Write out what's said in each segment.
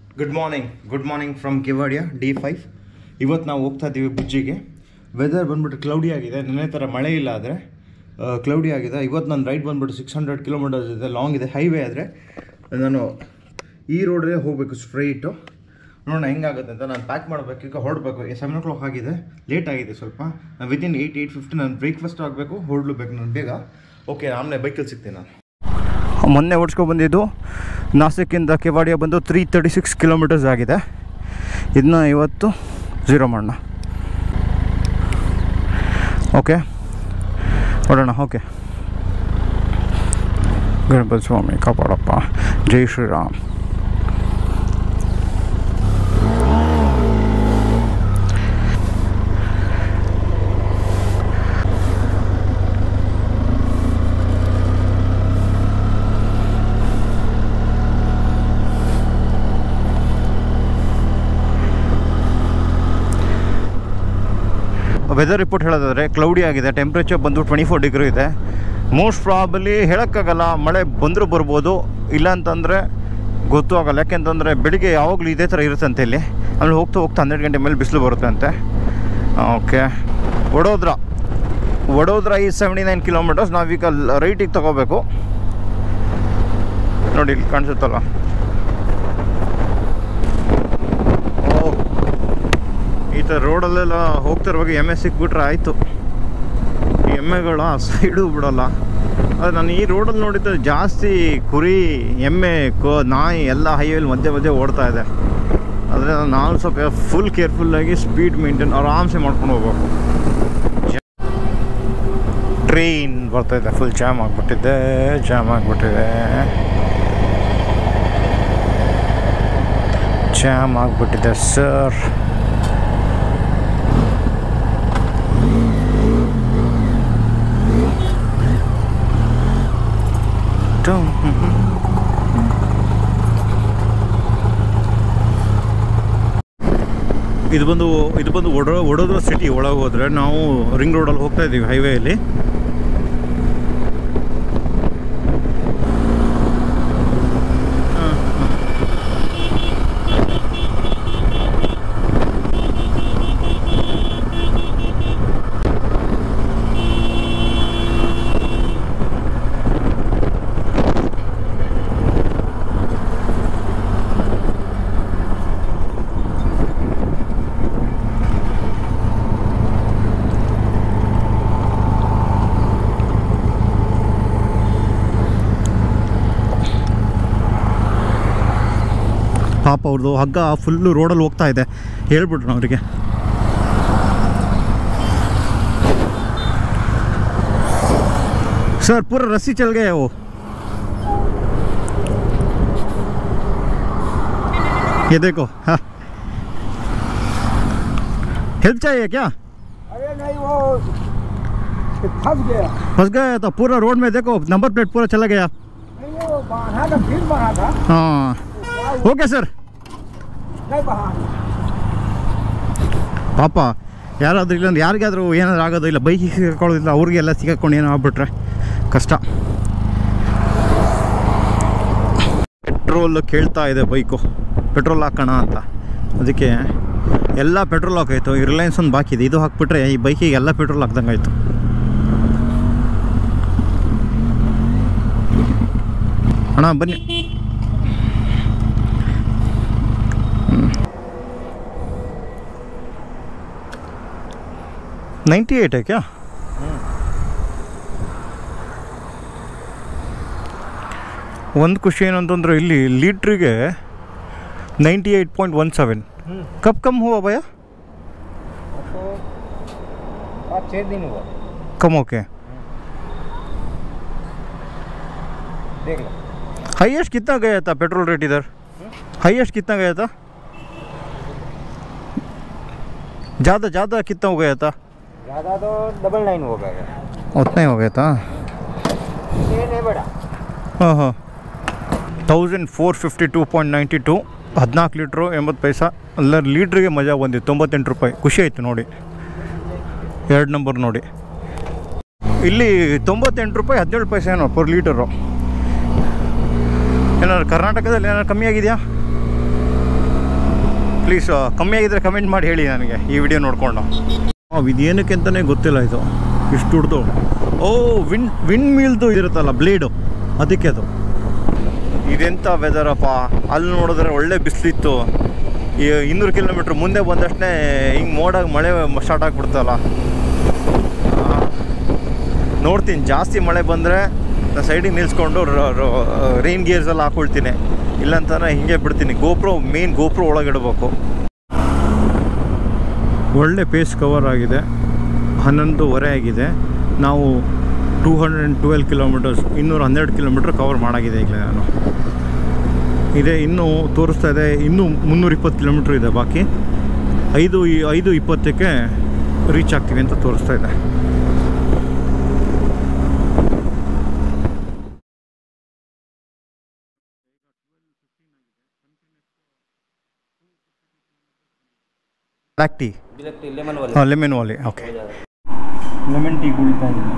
Good morning good morning from Kevadia D five ಇವತ್ತು ನಾವು ಹೋಗ್ತಾ ಇದ್ದೀವಿ ಬುಜ್ಜಿಗೆ ವೆದರ್ ಬಂದ್ಬಿಟ್ಟು ಕ್ಲೌಡಿ ಆಗಿದೆ ನೆನ್ನೆ ಥರ ಮಳೆ ಇಲ್ಲ ಆದರೆ ಕ್ಲೌಡಿ ಆಗಿದೆ ಇವತ್ತು ನನ್ನ ರೈಡ್ ಬಂದ್ಬಿಟ್ಟು ಸಿಕ್ಸ್ ಹಂಡ್ರೆಡ್ ಕಿಲೋಮೀಟರ್ಸ್ ಇದೆ ಲಾಂಗ್ ಇದೆ ಹೈವೇ ಆದರೆ ನಾನು ಈ ರೋಡೇ ಹೋಗಬೇಕು ಸ್ಟ್ರೈಟು ನೋಡೋಣ ಹೆಂಗಾಗುತ್ತೆ ಅಂತ ನಾನು ಪ್ಯಾಕ್ ಮಾಡಬೇಕು ಈಗ ಹೊರಡಬೇಕು ಸೆವೆನ್ ಓ ಕ್ಲಾಕ್ ಆಗಿದೆ ಲೇಟ್ ಆಗಿದೆ ಸ್ವಲ್ಪ ವಿತಿನ್ ಏಯ್ಟ್ ಏಯ್ಟ್ ಫಿಫ್ಟಿ ನಾನು ಬ್ರೇಕ್ಫಾಸ್ಟ್ ಆಗಬೇಕು ಹೊರಡ್ಲೇಬೇಕು ನಾನು ಬೇಗ ಓಕೆ ಆಮೇಲೆ ಬೈಕಲ್ಲಿ ಸಿಗ್ತೀನಿ ನಾನು ಮೊನ್ನೆ ಓಡಿಸ್ಕೊಂಡು ಬಂದಿದ್ದು ನಾಸಿಕ್ಕಿಂದ ಕೆವಾಡಿಯ ಬಂದು ತ್ರೀ ತರ್ಟಿ ಸಿಕ್ಸ್ ಕಿಲೋಮೀಟರ್ಸ್ ಆಗಿದೆ ಇದನ್ನ ಇವತ್ತು ಝೀರೋ ಮಾಡೋಣ ಓಕೆ ಹೊಡೋಣ ಓಕೆ ಗಣಪತಿ ಸ್ವಾಮಿ ಕಾಪಾಡಪ್ಪ ಜೈ ಶ್ರೀರಾಮ್ ವೆದರ್ ರಿಪೋರ್ಟ್ ಹೇಳೋದಾದ್ರೆ ಕ್ಲೌಡಿ ಆಗಿದೆ ಟೆಂಪ್ರೇಚರ್ ಬಂದು ಟ್ವೆಂಟಿ ಫೋರ್ ಡಿಗ್ರಿ ಇದೆ ಮೋಸ್ಟ್ ಪ್ರಾಬಲಿ ಹೇಳೋಕ್ಕಾಗಲ್ಲ ಮಳೆ ಬಂದರೂ ಬರ್ಬೋದು ಇಲ್ಲ ಅಂತಂದರೆ ಗೊತ್ತೂ ಆಗಲ್ಲ ಯಾಕೆಂತಂದರೆ ಬೆಳಿಗ್ಗೆ ಯಾವಾಗಲೂ ಇದೇ ಥರ ಇರುತ್ತಂತೆ ಇಲ್ಲಿ ಆಮೇಲೆ ಹೋಗ್ತಾ ಹೋಗ್ತಾ ಹನ್ನೆರಡು ಗಂಟೆ ಮೇಲೆ ಬಿಸಿಲು ಬರುತ್ತೆ ಅಂತೆ ಓಕೆ ವಡೋದ್ರ ವಡೋದ್ರ ಈ ಸೆವೆಂಟಿ ನೈನ್ ಕಿಲೋಮೀಟರ್ಸ್ ನಾವೀಗ ರೈಟಿಗೆ ತಗೋಬೇಕು ನೋಡಿ ಇಲ್ಲಿ ಕಾಣಿಸುತ್ತಲ್ಲ ಓ ಈ ಥರ ರೋಡಲ್ಲೆಲ್ಲ ಹೋಗ್ತಿರುವಾಗ ಎಮ್ಮೆ ಸಿಕ್ಬಿಟ್ರೆ ಆಯಿತು ಈ ಎಮ್ಮೆಗಳು ಆ ಸೈಡು ಬಿಡೋಲ್ಲ ಅದು ನಾನು ಈ ರೋಡಲ್ಲಿ ನೋಡಿದ್ದು ಜಾಸ್ತಿ ಕುರಿ ಎಮ್ಮೆ ಕೋ ನಾಯಿ ಎಲ್ಲ ಹೈವೇಲಿ ಮಧ್ಯೆ ಮಧ್ಯೆ ಓಡ್ತಾ ಇದೆ ಆದರೆ ನಾನು ಸ್ವಲ್ಪ ಫುಲ್ ಕೇರ್ಫುಲ್ಲಾಗಿ ಸ್ಪೀಡ್ ಮೇಂಟೈನ್ ಆರಾಮ್ಸೆ ಮಾಡ್ಕೊಂಡು ಹೋಗ್ಬೇಕು ಟ್ರೈನ್ ಬರ್ತಾಯಿದೆ ಫುಲ್ ಜಾಮ್ ಆಗಿಬಿಟ್ಟಿದೆ ಜಾಮ್ ಆಗಿಬಿಟ್ಟಿದೆ ಜಾಮ್ ಆಗಿಬಿಟ್ಟಿದೆ ಸರ್ ಇದು ಬಂದು ಇದು ಬಂದು ಒಡ ವಡೋದ್ರ ಸಿಟಿ ಒಳಗೆ ಹೋದರೆ ನಾವು ರಿಂಗ್ ರೋಡಲ್ಲಿ ಹೋಗ್ತಾ ಇದ್ದೀವಿ ಹೈವೇಯಲ್ಲಿ ಪಾಪ ಅವ್ರದ್ದು ಹಗ್ಗ ಫುಲ್ಲು ರೋಡಲ್ಲಿ ಹೋಗ್ತಾ ಇದೆ ಹೇಳ್ಬಿಟ್ರು ಅವರಿಗೆ सर पूरा रस्सी चल गया वो ये देखो हाँ हेल्प चाहिए क्या अरे नहीं वो फंस गया फंस गया था पूरा रोड में देखो नंबर प्लेट पूरा चला गया नहीं वो बांधा था फिर बना था हाँ ओके सर नहीं बहा ಪಾಪ ಯಾರಾದ್ರೂ ಇಲ್ಲಂದ್ರೆ ಯಾರಿಗಾದ್ರೂ ಏನಾದ್ರು ಆಗೋದು ಇಲ್ಲ ಬೈಕಿಗೆ ಸಿಕ್ಕೊಳ್ಳೋದಿಲ್ಲ ಅವ್ರಿಗೆಲ್ಲ ಸಿಕ್ಕಾಕೊಂಡು ಏನೋ ಆಗ್ಬಿಟ್ರೆ ಕಷ್ಟ ಪೆಟ್ರೋಲ್ ಕೇಳ್ತಾ ಇದೆ ಬೈಕು ಪೆಟ್ರೋಲ್ ಹಾಕೋಣ ಅಂತ ಅದಕ್ಕೆ ಎಲ್ಲ ಪೆಟ್ರೋಲ್ ಹಾಕಾಯ್ತು ಈ ರಿಲಯನ್ಸ್ ಒಂದು ಬಾಕಿ ಇದೆ ಇದು ಹಾಕ್ಬಿಟ್ರೆ ಈ ಬೈಕಿಗೆ ಎಲ್ಲ ಪೆಟ್ರೋಲ್ ಹಾಕ್ದಂಗೆ ಆಯಿತು ಅಣ್ಣ ಬನ್ನಿ ನೈಂಟಿ ಏಟ್ है क्या ಒಂದು ಖುಷಿ ಏನಂತಂದ್ರೆ ಇಲ್ಲಿ ಲೀಟ್ರಿಗೆ ninety eight point one seven ಕಪ್ ಕಮ್ हुआ भैया तो पाँच छः दिन हुआ कम ओके देख लो हाईएस्ट कितना गया था पेट्रोल रेट इधर हाईएस्ट कितना गया था ज़्यादा ज़्यादा कितना हो गया था ज़्यादा तो डबल नाइन हो गया उतना ही हो गया था ये नहीं बड़ा ಹಾಂ ಹಾಂ thousand four fifty two point ninety two ಹದಿನಾಲ್ಕು ಲೀಟ್ರು ಎಂಬತ್ತು ಪೈಸಾ ಅಲ್ಲ ಲೀಟ್ರಿಗೆ ಮಜಾ ಬಂದಿತ್ತು ತೊಂಬತ್ತೆಂಟು ರೂಪಾಯಿ ಖುಷಿ ಆಯಿತು ನೋಡಿ ಎರಡು ನಂಬರ್ ನೋಡಿ ಇಲ್ಲಿ ತೊಂಬತ್ತೆಂಟು ರೂಪಾಯಿ ಹದಿನೇಳು ಪೈಸೆ ಏನೋ ಪರ್ ಲೀಟರು ಏನಾದ್ರು ಕರ್ನಾಟಕದಲ್ಲಿ ಏನಾದ್ರು ಕಮ್ಮಿ ಆಗಿದೆಯಾ ಪ್ಲೀಸ್ ಕಮ್ಮಿ ಆಗಿದ್ರೆ ಕಮೆಂಟ್ ಮಾಡಿ ಹೇಳಿ ನನಗೆ ಈ ವಿಡಿಯೋ ನೋಡಿಕೊಂಡು ಹಾಂ ಇದೇನಕ್ಕೆ ಅಂತಲೇ ಗೊತ್ತಿಲ್ಲ ಇದು ಇಷ್ಟು ಹುಡ್ದು ಓ ವಿನ್ ವಿಂಡ್ ಮೀಲ್ದು ಇರುತ್ತಲ್ಲ ಬ್ಲೇಡು ಅದಕ್ಕೆ ಅದು ಇದೆಂಥ ವೆದರಪ್ಪ ಅಲ್ಲಿ ನೋಡಿದ್ರೆ ಒಳ್ಳೆ ಬಿಸಿಲಿತ್ತು ಈ ಇನ್ನೂರು ಕಿಲೋಮೀಟ್ರ್ ಮುಂದೆ ಬಂದಷ್ಟೇ ಹಿಂಗೆ ಮೋಡಾಗಿ ಮಳೆ ಸ್ಟಾರ್ಟ್ ಆಗಿಬಿಡ್ತಲ್ಲ ನೋಡ್ತೀನಿ ಜಾಸ್ತಿ ಮಳೆ ಬಂದರೆ ನಾನು ಸೈಡಿಗೆ ನಿಲ್ಸ್ಕೊಂಡು ರೈನ್ ಗೇರ್ಸ್ ಎಲ್ಲ ಹಾಕೊಳ್ತೀನಿ ಇಲ್ಲಾಂತಂದ್ರೆ ಹಿಂಗೆ ಬಿಡ್ತೀನಿ ಗೋಪ್ರೋ ಮೇನ್ ಗೋಪ್ರೋ ಒಳಗಿಡಬೇಕು ಒಳ್ಳೆ ಪೇಸ್ ಕವರ್ ಆಗಿದೆ ಹನ್ನೊಂದುವರೆ ಆಗಿದೆ ನಾವು two hundred and twelve kilometres ಇನ್ನೂರ ಹನ್ನೆರಡು ಕಿಲೋಮೀಟ್ರ್ ಕವರ್ ಮಾಡಾಗಿದೆ ಈಗಲೇ ನಾನು ಇದೆ ಇನ್ನೂ ತೋರಿಸ್ತಾ ಇದೆ ಇನ್ನೂ ಮುನ್ನೂರ ಇಪ್ಪತ್ತು ಕಿಲೋಮೀಟ್ರ್ ಇದೆ ಬಾಕಿ ಐದು ಈ- ಐದು ಇಪ್ಪತ್ತಕ್ಕೆ ರೀಚ್ ಆಗ್ತೀವಿ ಅಂತ ತೋರಿಸ್ತಾ ಇದೆ black tea black tea lemon वाले ಹಾಂ ಲೆಮನ್ ವಾಲಿ ಓಕೆ ಲೆಮನ್ ಟೀ ಕುಡಿತಾ ಇದ್ದೀನಿ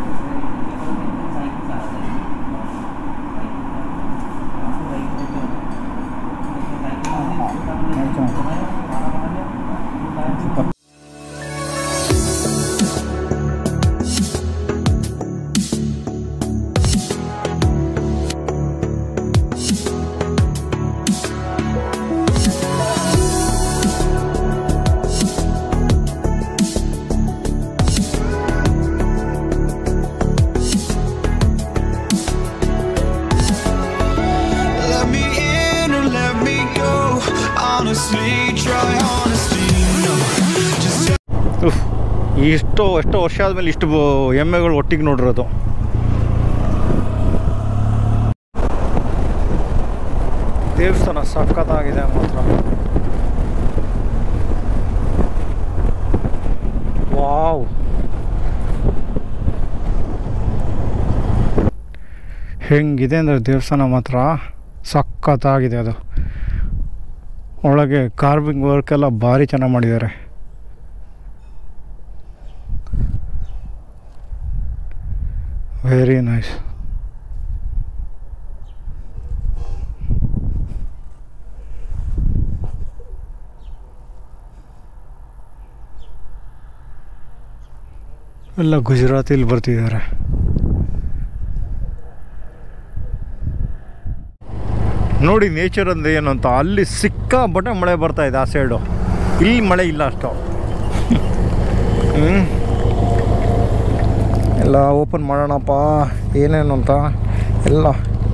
Let me in or let me go. Honestly, try honesty. No, just ಉಫ್, ಇಷ್ಟು ಎಷ್ಟೋ ವರ್ಷ ಆದಮೇಲೆ ಇಷ್ಟು ಬ- ಎಮ್ಮೆಗಳು ಒಟ್ಟಿಗೆ ನೋಡಿರೋದು ದೇವಸ್ಥಾನ ಸಖತ್ತಾಗಿದೆ ಮಾತ್ರ ವಾವ್ ಹೆಂಗಿದೆ ಅಂದರೆ ದೇವಸ್ಥಾನ ಮಾತ್ರ ಸಖತ್ತಾಗಿದೆ ಅದು ಒಳಗೆ ಕಾರ್ವಿಂಗ್ ವರ್ಕ್ ಎಲ್ಲ ಭಾರಿ ಚೆನ್ನಾಗಿ ಮಾಡಿದ್ದಾರೆ ವೆರಿ ನೈಸ್ ಎಲ್ಲ ಗುಜರಾತಿಲಿ ಬರ್ತಿದ್ದಾರೆ ನೋಡಿ ನೇಚರ್ ಅಂದ್ರೆ ಏನು ಅಂತ ಅಲ್ಲಿ ಸಿಕ್ಕಾಪಟ್ಟೆ ಮಳೆ ಬರ್ತಾ ಇದೆ ಆ ಸೈಡು ಇಲ್ಲಿ ಮಳೆ ಇಲ್ಲ ಅಷ್ಟು ಹ್ಞೂ ಎಲ್ಲ ಓಪನ್ ಮಾಡೋಣಪ್ಪ ಏನೇನು ಅಂತ ಎಲ್ಲ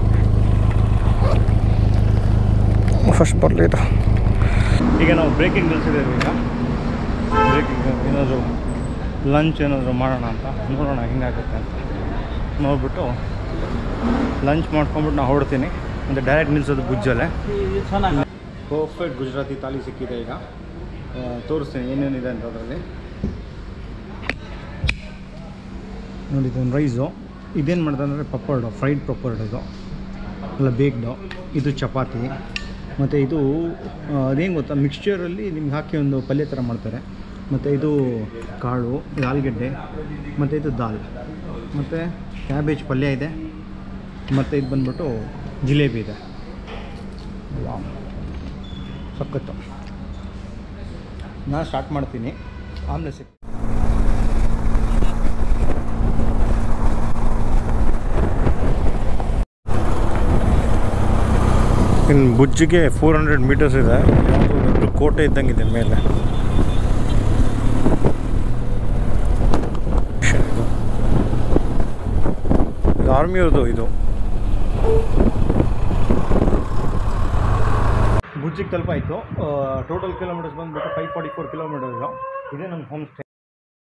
ಫಸ್ಟ್ ಬರಲಿ ಇದು ಈಗ ನಾವು ಬ್ರೇಕಿಂಗ್ ನಿಲ್ಸಿದ್ದೇವೆ ಈಗ ಬ್ರೇಕಿಂಗ್ ಏನಾದರೂ ಲಂಚ್ ಏನಾದರೂ ಮಾಡೋಣ ಅಂತ ನೋಡೋಣ ಹೆಂಗಾಗುತ್ತೆ ಅಂತ ನೋಡ್ಬಿಟ್ಟು ಲಂಚ್ ಮಾಡ್ಕೊಂಬಿಟ್ಟು ನಾನು ಹೊರಡ್ತೀನಿ ಮತ್ತು ಡೈರೆಕ್ಟ್ ನಿಲ್ಸೋದು ಬುಜ್ಜಲ್ಲೇ ಪರ್ಫೆಕ್ಟ್ ಗುಜರಾತಿ ತಾಲಿ ಸಿಕ್ಕಿದೆ ಈಗ ಆ, ತೋರಿಸ್ತೀನಿ ಏನೇನಿದೆ ಅಂತ ಅದರಲ್ಲಿ ನೋಡಿ ಇದೊಂದು ರೈಸು ಇದೇನು ಮಾಡಿದೆ ಅಂದರೆ ಪಪ್ಪರ್ಡು ಫ್ರೈಡ್ ಪಪ್ಪರ್ಡ್ ಇದು ಅಲ್ಲ ಬೇಕ್ಡು ಇದು ಚಪಾತಿ ಮತ್ತು ಇದು ಅದೇನು ಗೊತ್ತಾ ಮಿಕ್ಸ್ಚರಲ್ಲಿ ನಿಮ್ಗೆ ಹಾಕಿ ಒಂದು ಪಲ್ಯ ಥರ ಮಾಡ್ತಾರೆ ಮತ್ತು ಇದು ಕಾಳು ಇದು ಆಲೂಗೆಡ್ಡೆ ಮತ್ತು ಇದು ದಾಲ್ ಮತ್ತು ಕ್ಯಾಬೇಜ್ ಪಲ್ಯ ಇದೆ ಮತ್ತು ಇದು ಬಂದ್ಬಿಟ್ಟು ಜಿಲೇಬಿ ಇದೆ ವಾವ್. ಸಖತ್ತು ನಾನು ಸ್ಟಾರ್ಟ್ ಮಾಡ್ತೀನಿ ಆಮೇಲೆ ಸಿಕ್ ಇನ್ನು ಬುಜ್ಜಿಗೆ ಫೋರ್ ಹಂಡ್ರೆಡ್ ಮೀಟರ್ಸ್ ಇದೆ ಯಾವುದೋ ದೊಡ್ಡ ಕೋಟೆ ಇದ್ದಂಗಿದೆ ಮೇಲೆ ಇದು ಆರ್ಮಿಯವ್ರದ್ದು ಇದು ಬುಜ್ಜಿಗೆ ತಲುಪಾಯಿತು ಟೋಟಲ್ ಕಿಲೋಮೀಟರ್ಸ್ ಬಂದ್ಬಿಟ್ಟು ಫೈವ್ ಫಾರ್ಟಿ ಫೋರ್ ಕಿಲೋಮೀಟರ್ಸು ಇದೇ ನಮ್ಮ ಹೋಮ್ ಸ್ಟೇ